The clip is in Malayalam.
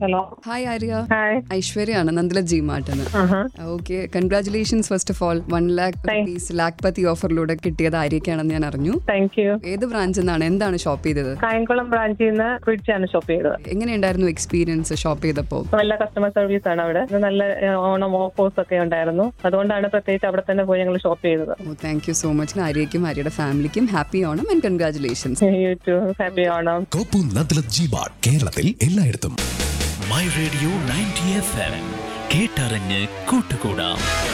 ഹലോ ഹായ് ആര്യ ഹായ് ഐശ്വര്യാണ് നന്ദല ജി മാർട്ടിന് ആഹാ. Okay congratulations first of all one lakh rupees Lakhpati ഓഫറിലൂടെ കിട്ടിയത് ആര്യക്കാണെന്ന് ഞാൻ അറിഞ്ഞു താങ്ക് യു ഏത് ബ്രാഞ്ചിൽ നിന്നാണ് എന്താണ് ഷോപ്പ് ചെയ്തത് കായംകുളം ബ്രാഞ്ചിൽ നിന്ന് ഫ്രിഡ്ജാണ് ഷോപ്പ് ചെയ്തത് എങ്ങനെയുണ്ടായിരുന്നു എക്സ്പീരിയൻസ് ഷോപ്പ് ചെയ്തപ്പോൾ നല്ല കസ്റ്റമർ സർവീസ് ആണ് അവിടെ ഇത് നല്ല ഏഹ്, ഓണം ഓഫേഴ്സ് ഒക്കെ ഉണ്ടായിരുന്നു അതുകൊണ്ടാണ് പ്രത്യേകിച്ച് അവിടെ തന്നെ പോയി ഞങ്ങൾ ഷോപ്പ് ചെയ്തത് oh thank you so much ആര്യയ്ക്കും ആര്യയുടെ ഫാമിലിക്കും happy Onam and congratulations you too happy Onam കോപ്പു നദ്ലത് ജിബാഡ് കേരളത്തിൽ എല്ലായിടത്തും my radio ninety F M കേട്ടറിഞ്ഞ് കൂട്ടുകൂടാം